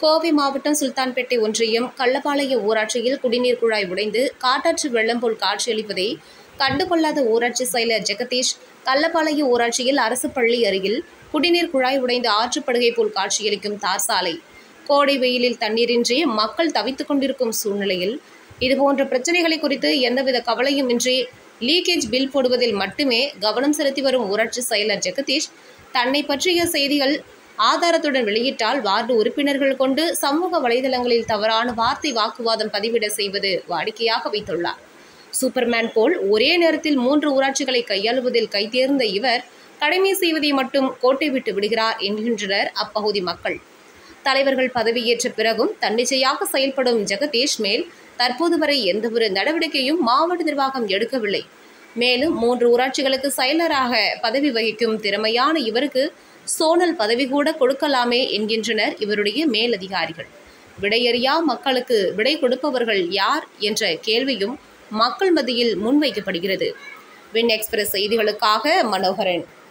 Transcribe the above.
கோவை மாவட்டம் சுல்தான்பேட்டை ஒன்றியம் கள்ளப்பாளைய ஊராட்சியில் குடிநீர் குழாய் உடைந்து காட்டாற்று வெள்ளம் போல் காட்சியளிப்பதை கண்டுகொள்ளாத ஊராட்சி செயலர் ஜெகதீஷ் கள்ளப்பாளைய ஊராட்சியில் அரசு பள்ளி அருகில் குடிநீர் குழாய் உடைந்து ஆற்றுப்படுகை போல் காட்சியளிக்கும் தார் சாலை கோடை வெயிலில் தண்ணீரின்றி மக்கள் தவித்துக் கொண்டிருக்கும் சூழ்நிலையில் இதுபோன்ற பிரச்சனைகளை குறித்து எந்தவித கவலையும் இன்றி லீக்கேஜ் பில் போடுவதில் மட்டுமே கவனம் செலுத்தி வரும் ஊராட்சி செயலர் ஜெகதீஷ் தன்னை பற்றிய செய்திகள் ஆதாரத்துடன் வெளியிட்டால் வார்டு உறுப்பினர்கள் கொண்டு சமூக வலைதளங்களில் தவறான வார்த்தை வாக்குவாதம் பதிவிட செய்வது வாடிக்கையாக வைத்துள்ளார் சூப்பர்மேன் போல் ஒரே நேரத்தில் மூன்று ஊராட்சிகளை கையாளுவதில் கைதேர்ந்த இவர் கடமை செய்வதை மட்டும் கோட்டை விட்டு விடுகிறார் என்கின்றனர் அப்பகுதி மக்கள் தலைவர்கள் பதவியேற்ற பிறகும் தன்னிச்சையாக செயல்படும் ஜெகதீஷ் மேல் தற்போது வரை எந்தவொரு நடவடிக்கையும் மாவட்ட நிர்வாகம் எடுக்கவில்லை மேலும் மூன்று ஊராட்சிகளுக்கு செயலராக பதவி வகிக்கும் திறமையான இவருக்கு சோனல் பதவி கூட கொடுக்கலாமே என்கின்றனர் இவருடைய மேலதிகாரிகள் விடையறியா மக்களுக்கு விடை கொடுப்பவர்கள் யார் என்ற கேள்வியும் மக்கள் மத்தியில் முன்வைக்கப்படுகிறது வின் எக்ஸ்பிரஸ் செய்திகளுக்காக மனோகரன்